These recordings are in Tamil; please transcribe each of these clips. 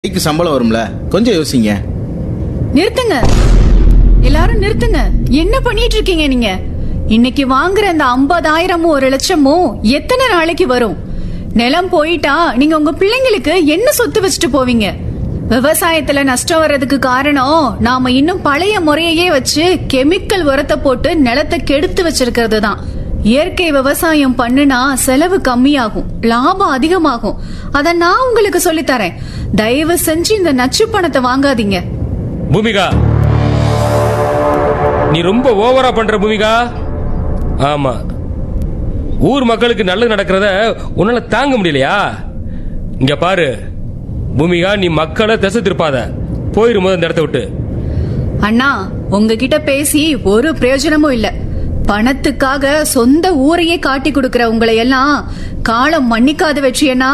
க்கு சம்பளம் வரும்ல கொஞ்சம் யோசிங்க நிறுத்துங்க எல்லாரும் நிறுத்துங்க என்ன பண்ணிட்டு இருக்கீங்க நீங்க இன்னைக்கு வாங்குற அந்த ஐம்பதாயிரமும் ஒரு லட்சமும் எத்தனை நாளைக்கு வரும் நிலம் போயிட்டா நீங்க உங்க பிள்ளைங்களுக்கு என்ன சொத்து வச்சுட்டு போவீங்க விவசாயத்துல நஷ்டம் வர்றதுக்கு காரணம் நாம இன்னும் பழைய முறையையே வச்சு கெமிக்கல் உரத்தை போட்டு நிலத்தை கெடுத்து வச்சிருக்கிறது தான் இயற்கை விவசாயம் பண்ணுனா செலவு கம்மியாகும் லாபம் அதிகமாகும் அத நான் உங்களுக்கு சொல்லித் தரேன் தயவு செஞ்சு இந்த நச்சு பணத்தை வாங்காதீங்க பூமிகா நீ ரொம்ப ஓவரா பண்ற பூமிகா ஆமா ஊர் மக்களுக்கு நல்லது நடக்கிறத உன்னால தாங்க முடியலையா இங்க பாரு பூமிகா நீ மக்களை திசை திருப்பாத போயிரு முதல் இந்த இடத்த விட்டு அண்ணா உங்ககிட்ட பேசி ஒரு பிரயோஜனமும் இல்ல பணத்துக்காக சொந்த ஊரையே காட்டி கொடுக்கிற உங்களை எல்லாம் காலம் மன்னிக்காத வெற்றி அண்ணா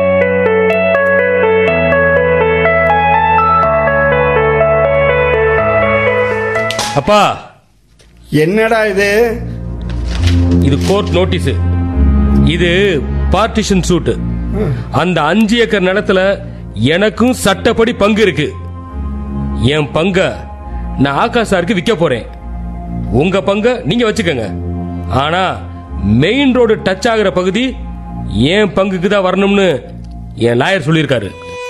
அப்பா என்னடா இது இது கோர்ட் நோட்டீஸ் இது பார்ட்டிஷன் சூட் அந்த அஞ்சு ஏக்கர் நிலத்துல எனக்கும் சட்டப்படி பங்கு இருக்கு என் பங்க நான் ஆகாஷ் சாருக்கு விற்க போறேன் உங்க பங்க நீங்க வச்சுக்கோங்க ஆனா மெயின் ரோடு டச் ஆகுற பகுதி என் பங்குக்கு தான் வரணும்னு என் லாயர் சொல்லியிருக்காரு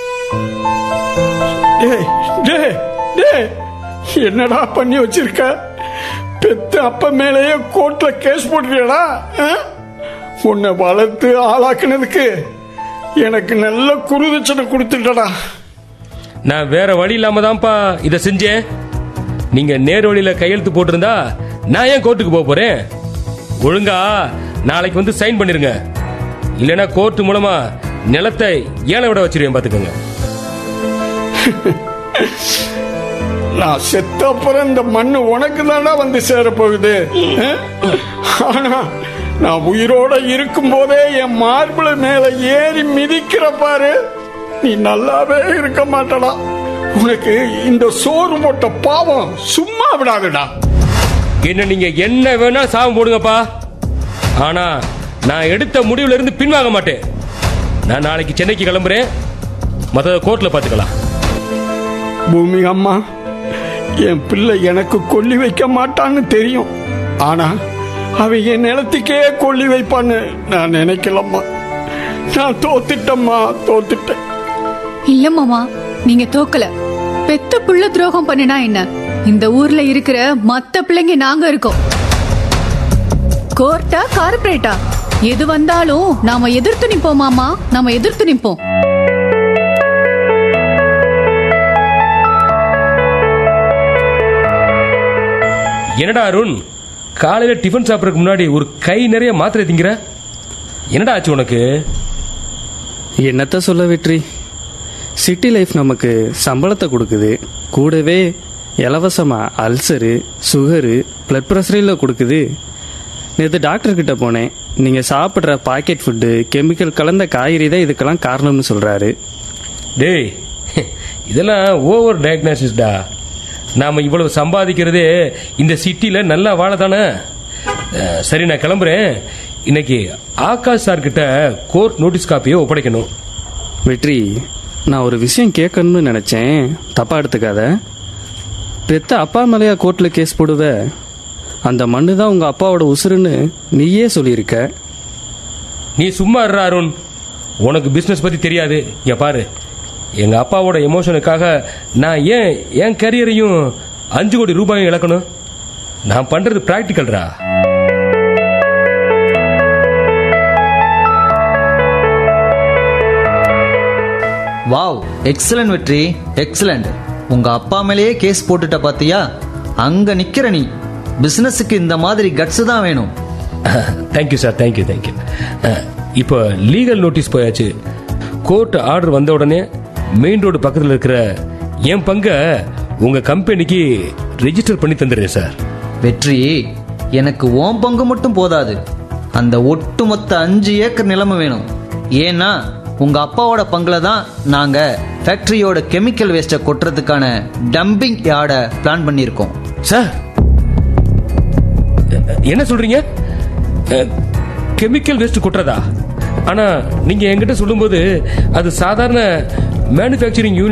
டேய் டேய் டேய் என்னடா பண்ணி வச்சிருக்க பெத்த அப்ப மேலேயே கோர்ட்ல கேஸ் போட்டுறியடா ஆ? உன்னை வளர்த்து ஆளாக்குனதுக்கு எனக்கு நல்ல குருதட்சணை கொடுத்துட்டடா நான் வேற வழி இல்லாம தான்ப்பா இதை செஞ்சேன் நீங்க நேர் வழியில கையெழுத்து போட்டிருந்தா நான் ஏன் கோர்ட்டுக்கு போக போறேன் ஒழுங்கா நாளைக்கு வந்து சைன் பண்ணிருங்க இல்லைன்னா கோர்ட் மூலமா நிலத்தை ஏழை விட வச்சிருவேன் பாத்துக்கோங்க நான் செத்த அப்புறம் இந்த மண்ணு உனக்கு தானே வந்து சேர போகுது ஆ? ஆனா நான் உயிரோட இருக்கும் போதே என் மார்பிள் மேல ஏறி மிதிக்கிற பாரு நீ நல்லாவே இருக்க மாட்டடா உனக்கு இந்த சோறு போட்ட பாவம் சும்மா விடாதுடா என்ன நீங்க என்ன வேணா சாபம் போடுங்கப்பா ஆனா நான் எடுத்த முடிவுல இருந்து பின்வாங்க மாட்டேன் நான் நாளைக்கு சென்னைக்கு கிளம்புறேன் மற்ற கோர்ட்ல பாத்துக்கலாம் பூமி அம்மா என் பிள்ளை எனக்கு கொல்லி வைக்க மாட்டான்னு தெரியும் ஆனா அவ என் நிலத்துக்கே கொல்லி வைப்பான்னு நான் நினைக்கலம்மா நான் தோத்துட்டம்மா தோத்துட்டேன் இல்ல மாமா நீங்க தோக்கல பெத்த புள்ள துரோகம் பண்ணினா என்ன இந்த ஊர்ல இருக்கிற மத்த பிள்ளைங்க நாங்க இருக்கோம் கோர்ட்டா கார்பரேட்டா எது வந்தாலும் நாம எதிர்த்து நிப்போம் மாமா நாம எதிர்த்து நிப்போம் என்னடா அருண் காலையில டிஃபன் சாப்பிடறதுக்கு முன்னாடி ஒரு கை நிறைய மாத்திரை திங்கிற என்னடா ஆச்சு உனக்கு என்னத்த சொல்ல வெற்றி சிட்டி லைஃப் நமக்கு சம்பளத்தை கொடுக்குது கூடவே இலவசமாக அல்சரு சுகரு பிளட் ப்ரெஷரில் கொடுக்குது நேற்று டாக்டர் கிட்ட போனேன் நீங்கள் சாப்பிட்ற பாக்கெட் ஃபுட்டு கெமிக்கல் கலந்த காய்கறி தான் இதுக்கெல்லாம் காரணம்னு சொல்கிறாரு டேய் இதெல்லாம் ஓவர் டயக்னாசிஸ்டா நாம இவ்வளவு சம்பாதிக்கிறதே இந்த சிட்டில நல்லா வாழ தானே அஹ், சரி நான் கிளம்புறேன் இன்னைக்கு ஆகாஷ் சார் கிட்ட கோர்ட் நோட்டீஸ் காப்பியை ஒப்படைக்கணும் வெற்றி நான் ஒரு விஷயம் கேட்கணும்னு நினச்சேன் தப்பாக எடுத்துக்காத பெத்த அப்பா மேலேயா கோர்ட்டில் கேஸ் போடுவ அந்த மண்ணு தான் உங்கள் அப்பாவோட உசுருன்னு நீயே சொல்லியிருக்க நீ சும்மா இருடா அருண் உனக்கு பிசினஸ் பத்தி தெரியாது இங்க பாரு எங்க அப்பாவோட எமோஷனுக்காக நான் ஏன் என் கரியரையும் அஞ்சு கோடி ரூபாயும் இழக்கணும் நான் பண்றது பிராக்டிக்கல்ரா வாவ் எக்ஸலன்ட் வெற்றி எக்ஸலண்ட் உங்க அப்பா மேலேயே கேஸ் போட்டுட்ட பாத்தியா அங்க நிக்கிற நீ பிசினஸுக்கு இந்த மாதிரி கட்ஸ் தான் வேணும் தேங்க்யூ சார் தேங்க்யூ தேங்க்யூ இப்போ லீகல் நோட்டீஸ் போயாச்சு கோர்ட் ஆர்டர் வந்த உடனே மெயின் ரோடு பக்கத்தில் இருக்கிற என் பங்கை உங்க கம்பெனிக்கு ரெஜிஸ்டர் பண்ணி தந்துடுறேன் சார் வெற்றி எனக்கு ஓம் பங்கு மட்டும் போதாது அந்த ஒட்டுமொத்த அஞ்சு ஏக்கர் நிலமும் வேணும் ஏன்னா உங்க அப்பாவோட பங்குல தான் நாங்க ஃபேக்டரியோட கெமிக்கல் வேஸ்ட்டை கொட்டுறதுக்கான டம்பிங் யார்டை பிளான் பண்ணியிருக்கோம் சார் என்ன சொல்றீங்க கெமிக்கல் வேஸ்ட் கொட்டுறதா ஆனா நீங்க என்கிட்ட சொல்லும்போது அது சாதாரண மேனுஃபேக்சரிங் யூனிட்